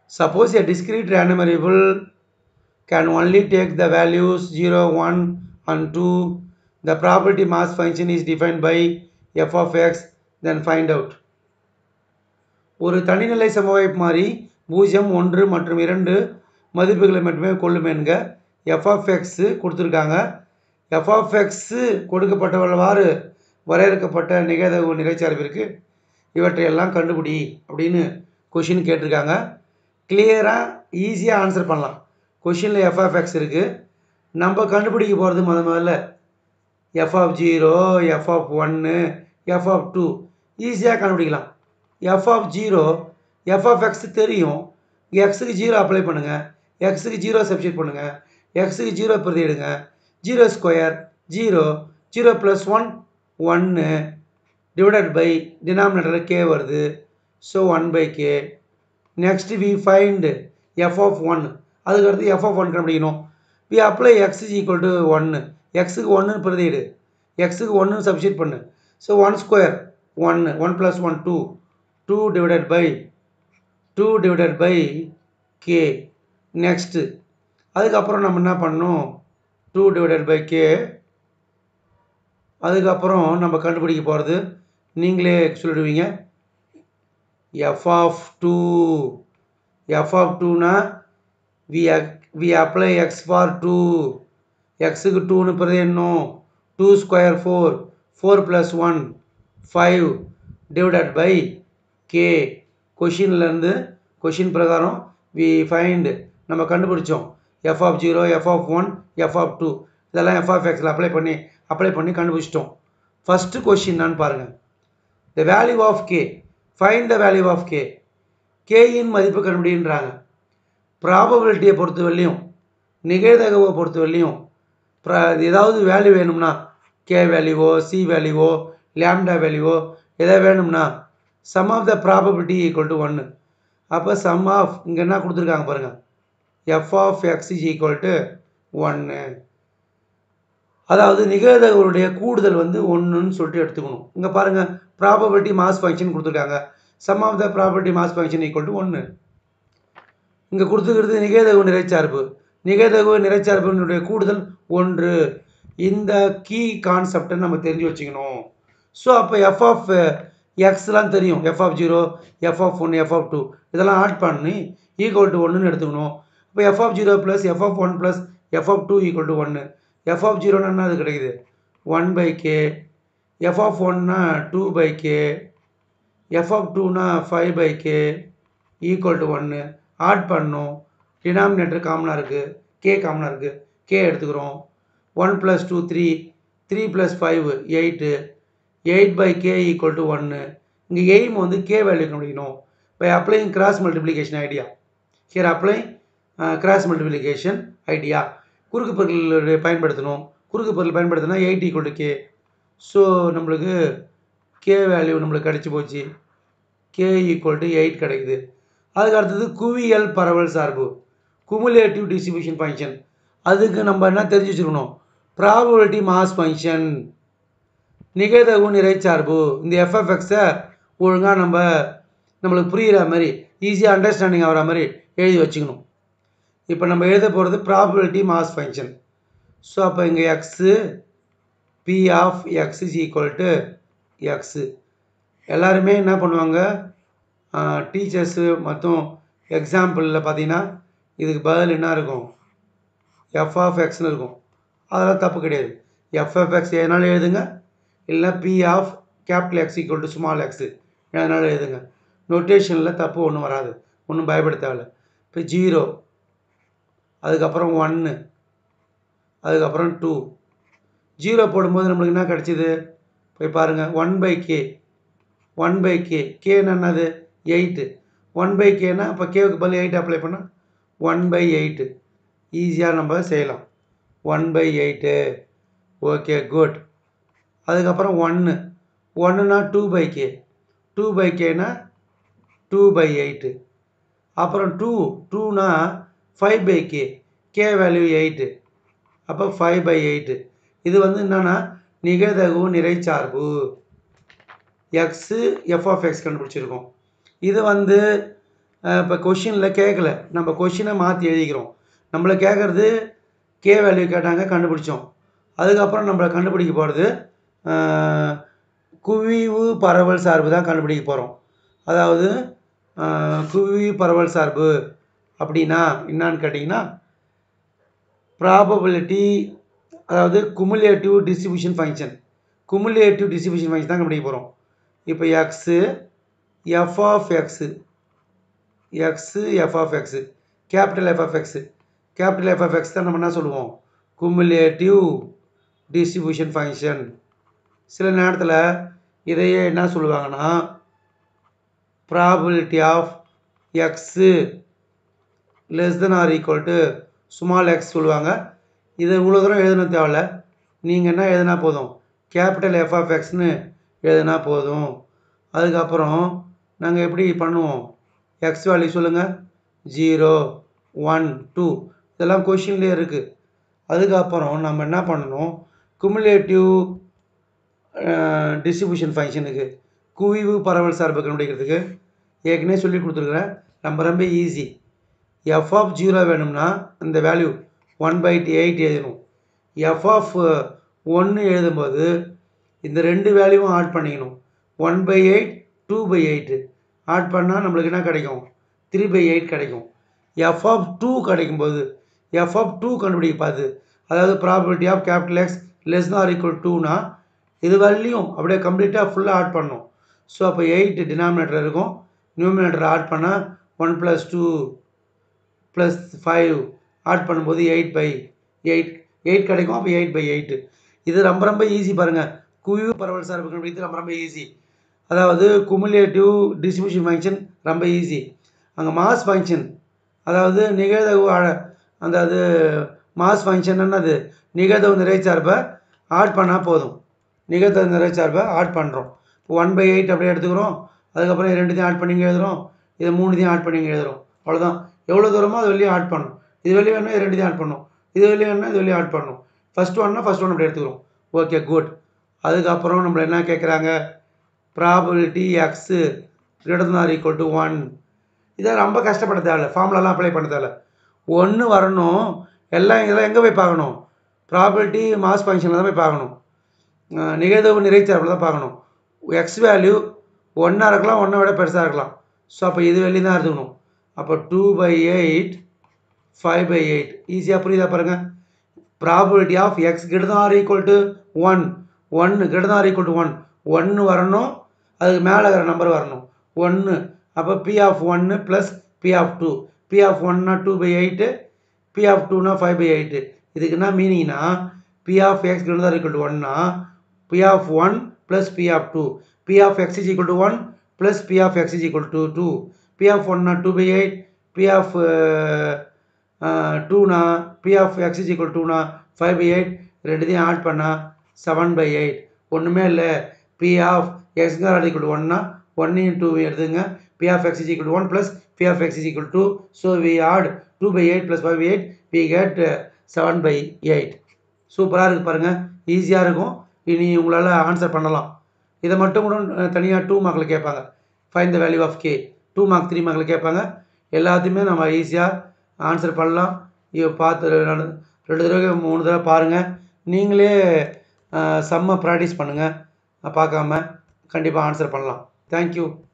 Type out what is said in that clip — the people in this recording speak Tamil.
Suppose a discrete random variable can only take the values 0, 1 and 2. The probability mass function is defined by f of x. Then find out. ஒரு தனிநிலை சமவாய்ப்பு மாறி பூஜ்ஜியம் ஒன்று மற்றும் இரண்டு மதிப்புகளை மட்டுமே கொள்ளும் என்க எஃப் ஆஃப் எக்ஸு கொடுத்துருக்காங்க எஃப் ஆஃப் எக்ஸு கொடுக்கப்பட்டவாறு வரையறுக்கப்பட்ட நிகழ்தகவு நிலைச்சார்பிற்கு இவற்றையெல்லாம் கண்டுபிடி அப்படின்னு கொஷின் கேட்டிருக்காங்க கிளியராக ஈஸியாக ஆன்சர் பண்ணலாம் கொஷினில் எஃப் ஆஃப் எக்ஸ் இருக்குது நம்ம கண்டுபிடிக்க போகிறது முத முதல்ல F of zero F of ஒன்று எஃப் ஆஃப் டூ ஈஸியாக கண்டுபிடிக்கலாம் F of zero F of X தெரியும் எக்ஸுக்கு ஜீரோ அப்ளை பண்ணுங்கள் எக்ஸுக்கு ஜீரோ சப்ஸ்டியூட் பண்ணுங்கள் எக்ஸுக்கு ஜீரோ பிரதியிடுங்க zero square zero zero plus one ஒன்று டிவைடட் பை டினாமினேட்டர் கே வருது so one by K next we find F of one அதுக்கடுத்து எஃப் ஆஃப் ஒன் கண்டுபிடிக்கணும் we apply X is equal to ஒன்று எக்ஸுக்கு ஒன்று பிரதியிடு எக்ஸுக்கு ஒன்று சப்ஸ்டியூட் பண்ணு ஸோ ஒன் ஸ்கொயர் ஒன்று one plus one two two divided by two divided by K next அதுக்கப்புறம் நம்ம என்ன பண்ணணும் டூ டிவைடட் பை கே அதுக்கப்புறம் நம்ம கண்டுபிடிக்க போகிறது நீங்களே சொல்லிடுவீங்க F of two F of டூனா we we apply X for two எக்ஸுக்கு டூன்னு பிறகு என்னும் two square four four plus one five divided by K கொஷின்லேருந்து கொஷின் பிரகாரம் வி ஃபைண்ட் நம்ம கண்டுபிடிச்சோம் F of zero F of one F of two இதெல்லாம் எஃப் ஆஃப் எக்ஸில் அப்ளை பண்ணி அப்ளை பண்ணி கண்டுபிடிச்சிட்டோம் ஃபஸ்ட்டு கொஷின் என்னன்னு பாருங்கள் the value of K find the value of K கேயின் மதிப்பு கண்டுபிடின்றாங்க ப்ராபபிலிட்டியை பொறுத்த வரலையும் நிகழ்தகவை பொறுத்த வரலையும் ப்ரா ஏதாவது வேல்யூ வேணும்னா கே வேல்யூவோ சி வேல்யூவோ லேம்டா வேல்யூவோ எதாவது வேணும்னா sum of the probability equal to ஒன்று அப்போ சம் ஆஃப் இங்கே என்ன கொடுத்துருக்காங்க பாருங்கள் F of X is equal to ஒன்று அதாவது நிகழ்தகவுடைய கூடுதல் வந்து ஒன்றுன்னு சொல்லிட்டு எடுத்துக்கணும் இங்கே பாருங்கள் ப்ராபபிலிட்டி மாஸ் ஃபங்க்ஷன் கொடுத்துருக்காங்க sum of the probability mass function equal to ஒன்று இங்கே கொடுத்துக்கிறது நிகழ்தகவு நிறைச்சார்பு நிகழ்தகவு நிறைச்சார்பினுடைய கூடுதல் ஒன்று இந்த கீ கான்செப்டை நம்ம தெரிஞ்சு வச்சுக்கணும் ஸோ அப்போ எஃப் ஆஃப் எக்ஸ்லாம் தெரியும் F of zero F of one F of two இதெல்லாம் ஆட் பண்ணி ஈக்குவல் டு ஒன்றுன்னு எடுத்துக்கணும் இப்போ F of zero plus F of one plus F of two equal to ஒன்று எஃப் ஆஃப் ஜீரோனா என்ன அது கிடைக்குது one by K F of ஒன்னா two by K F of டூனா five by K equal to ஒன்று ஆட் பண்ணோம் டினாமினேட்டர் காமனாக இருக்குது கே காமனாக இருக்குது கே எடுத்துக்கிறோம் one plus two three three plus five eight eight by K equal to ஒன்று இங்கே எய்ம் வந்து கே வேல்யூ கண்டுபிடிக்கணும் by applying cross multiplication idea here apply cross multiplication idea குறுக்கு பொருள் பயன்படுத்தணும் குறுக்கு பொருள் பயன்படுத்தினா eight equal to K so நம்மளுக்கு கே வேல்யூ நம்மளுக்கு கிடச்சி போச்சு கே ஈக்குவல் டு எயிட் கிடைக்குது அதுக்கு அடுத்தது குவியல் பரவல் சார்பு குமுலேட்டிவ் டிஸ்ட்ரிபியூஷன் ஃபங்க்ஷன் அதுக்கு நம்ம என்ன தெரிஞ்சு வச்சுருக்கணும் ப்ராபபிலிட்டி மாஸ் ஃபங்க்ஷன் நிகழ்தகவு நிறைச்சார்பு இந்த எஃப்எஃப்எக்ஸை ஒழுங்காக நம்ம நம்மளுக்கு புரிகிற மாதிரி ஈஸியாக அண்டர்ஸ்டாண்டிங் ஆகிற மாதிரி எழுதி வச்சுக்கணும் இப்போ நம்ம எழுத போகிறது ப்ராபபிலிட்டி மாஸ் ஃபங்க்ஷன் ஸோ அப்போ இங்கே X P of X is equal to X எல்லாருமே என்ன பண்ணுவாங்க டீச்சர்ஸு மற்றும் எக்ஸாம்பிளில் பார்த்தீங்கன்னா இதுக்கு பதில் என்ன இருக்கும் எஃப் ஆஃப் எக்ஸ்னு இருக்கும் அதெல்லாம் தப்பு கிடையாது எஃப்எஃப்எக்ஸ் எதனாலும் எழுதுங்க இல்லை P of capital X equal to small X எதனாலும் எழுதுங்க நொட்டேஷனில் தப்பு ஒன்றும் வராது ஒன்றும் பயப்பட தேவையில்ல இப்போ ஜீரோ அதுக்கப்புறம் ஒன்று அதுக்கப்புறம் டூ ஜீரோ போடும்போது நம்மளுக்கு என்ன கிடச்சிது போய் பாருங்கள் one by K one by K கேன்னு என்னது எயிட்டு ஒன் பை கேனா அப்போ கேவுக்கு பதில் எயிட் அப்ளை பண்ணால் ஒன் பை எயிட்டு ஈஸியாக நம்ம செய்யலாம் one by eight okay good அதுக்கப்புறம் ஒன்று ஒன்றுனா two by K two by கேனா டூ பை எயிட்டு அப்புறம் டூ டூனா five by K K value eight அப்போ ஃபைவ் பை எயிட்டு இது வந்து என்னென்னா நிகழ்தகவு நிறைச்சார்பு எக்ஸு எஃப் ஆஃப் எக்ஸ் கண்டுபிடிச்சிருக்கோம் இது வந்து இப்போ கொஷினில் கேட்கல நம்ம கொஷினை மாற்றி எழுதிக்கிறோம் நம்மளை கேட்குறது கே வேல்யூ கேட்டாங்க கண்டுபிடிச்சோம் அதுக்கப்புறம் நம்மளை கண்டுபிடிக்க போகிறது குவிவு பரவல் சார்பு தான் கண்டுபிடிக்க போகிறோம் அதாவது குவிவு பரவல் சார்பு அப்படின்னா என்னான்னு கேட்டிங்கன்னா ப்ராபபிலிட்டி அதாவது cumulative distribution function cumulative distribution function தான் கண்டுபிடிக்க போகிறோம் இப்போ X F of X X F of X capital F of X capital F of X தான் நம்ம என்ன சொல்லுவோம் குமுலேட்டிவ் டிஸ்ட்ரிபியூஷன் ஃபங்க்ஷன் சில நேரத்தில் இதையே என்ன சொல்லுவாங்கன்னா probability of X less than or equal to small X சொல்லுவாங்க இதை இவ்வளோ தூரம் எழுதணும் தேவையில்ல நீங்கள் என்ன எழுதினா போதும் கேபிட்டல் எஃப் ஆஃப் எக்ஸ்னு எழுதினா போதும் அதுக்கப்புறம் நாங்கள் எப்படி பண்ணுவோம் எக்ஸ் வேல்யூ சொல்லுங்கள் ஜீரோ ஒன் டூ இதெல்லாம் கொஷின்லேயே இருக்குது அதுக்கப்புறம் நம்ம என்ன பண்ணணும் குமுலேட்டிவ் டிஸ்ட்ரிபியூஷன் ஃபங்க்ஷனுக்கு குவிவு பரவல் சார்பு கண்டுபிடிக்கிறதுக்கு ஏற்கனவே சொல்லி கொடுத்துருக்குறேன் நம்ம ரொம்ப ஈஸி எஃப் ஆஃப் ஜீரோ வேணும்னா இந்த வேல்யூ ஒன் பை எயிட் எழுதணும் எஃப் ஆஃப் ஒன்று எழுதும்போது இந்த ரெண்டு வேல்யூவும் ஆட் பண்ணிக்கணும் one by eight two by eight add பண்ணால் நம்மளுக்கு என்ன கிடைக்கும் த்ரீ பை எயிட் கிடைக்கும் எஃப் ஆஃப் டூ கிடைக்கும்போது எஃப் ஆஃப் டூ கண்டுபிடிக்க பார்த்து அதாவது probability of capital X less or equal டூனா இது வரலையும் அப்படியே கம்ப்ளீட்டாக ஃபுல்லாக ஆட் பண்ணணும் ஸோ அப்போ எயிட் டினாமினேட்டர் இருக்கும் நியூமினேட்டர் ஆட் பண்ணால் one plus two plus five add பண்ணும்போது எயிட் பை எயிட் எயிட் கிடைக்கும் அப்போ எயிட் பை எயிட்டு இது ரொம்ப ரொம்ப ஈஸி பாருங்கள் குவிவு பரவல் சார்பு கண்டுபிடித்து ரொம்ப ரொம்ப ஈஸி அதாவது குமுலேட்டிவ் டிஸ்ட்ரிபியூஷன் ஃபங்க்ஷன் ரொம்ப ஈஸி அங்கே மாஸ் ஃபங்க்ஷன் அதாவது நிகழ்தகவு அந்த அது மாஸ் ஃபங்க்ஷன் என்னது நிகழ்தகவு நிறைச்சார்பை ஆட் பண்ணால் போதும் நிகழ்தகவு நிறைச்சார்பை ஆட் பண்ணுறோம் இப்போ ஒன் பை எயிட் அப்படியே எடுத்துக்கிறோம் அதுக்கப்புறம் இது ரெண்டுத்தையும் ஆட் பண்ணி எழுதுகிறோம் இது மூணுத்தையும் ஆட் பண்ணி எழுதுகிறோம் அவ்வளோதான் எவ்வளோ தூரமோ அது வெளியே ஆட் பண்ணணும் இது வெளியே வேணும்னா இது ரெண்டுத்தையும் ஆட் பண்ணணும் இது வெளியே வேணும்னா இது வெளியே ஆட் பண்ணணும் ஃபஸ்ட் ஒன்னா ஃபஸ்ட் ஒன் அப்படி எடுத்துக்கிறோம் ஓகே குட் அதுக்கப்புறம் நம்மளை என்ன கேட்குறாங்க probability X greater than or equal to one இதை ரொம்ப கஷ்டப்பட தேவையில்ல ஃபார்முலாலாம் அப்ளை பண்ண தேவையில்ல ஒன்று வரணும் எல்லாம் இதெல்லாம் எங்கே போய் பார்க்கணும் ப்ராபபிலிட்டி மாஸ் ஃபங்க்ஷனில் தான் போய் பார்க்கணும் அஹ் நிகழ்தகவு நிறைச்சார்பில் தான் பார்க்கணும் எக்ஸ் வேல்யூ ஒன்றா இருக்கலாம் ஒன்றை விட பெருசாக இருக்கலாம் ஸோ அப்போ இது வெளியும் தான் எடுத்துக்கணும் அப்போ two by eight five by eight ஈஸியாக புரியுதா பாருங்கள் ப்ராபபிலிட்டி ஆஃப் எக்ஸ் கிட்ட தான் ஆர் ஈக்குவல் டு ஒன் ஒன்று கிட்ட தான் ஆர் ஈக்குவல் டு ஒன் ஒன்று வரணும் அதுக்கு மேலே இருக்கிற நம்பர் வரணும் ஒன்று அப்போ பி ஆஃப் ஒன்று plus P of two P of ஒன்னா two by eight P of டூனா ஃபைவ் பை எயிட்டு இதுக்கு என்ன மீனிங்னா பி ஆஃப் எக்ஸ் கிட்ட தான் ஈக்குவல் டு ஒன்னா P of one plus P of two P of X is equal to one plus P of X is equal to two P of ஒன்னா two by eight P of டூனா P of X is equal டூனா ஃபைவ் பை எயிட் ரெண்டுத்தையும் ஆட் பண்ணால் செவன் பை எயிட் ஒன்றுமே இல்லை பி ஆஃப் எக்ஸ்ங்கிற ஈக்குவல் டு ஒன்னா ஒன்னையும் டூ எடுத்துங்க P of X is equal to one plus P of X is equal to so we add two by eight plus five by eight we get seven by eight சூப்பராக இருக்குது பாருங்கள் ஈஸியாக இருக்கும் இனி உங்களால் ஆன்சர் பண்ணலாம் இதை மட்டும் கூட தனியாக டூ மார்க்கில் கேட்பாங்க find the value of K two mark three மார்க்கில் கேட்பாங்க எல்லாத்தையுமே நம்ம ஈஸியாக ஆன்சர் பண்ணலாம் இதை பார்த்து ரெண்டு ரெண்டு தடவை மூணு தடவை பாருங்கள் நீங்களே செம்ம ப்ராக்டிஸ் பண்ணுங்கள் பார்க்காம கண்டிப்பாக ஆன்சர் பண்ணலாம் தேங்க்யூ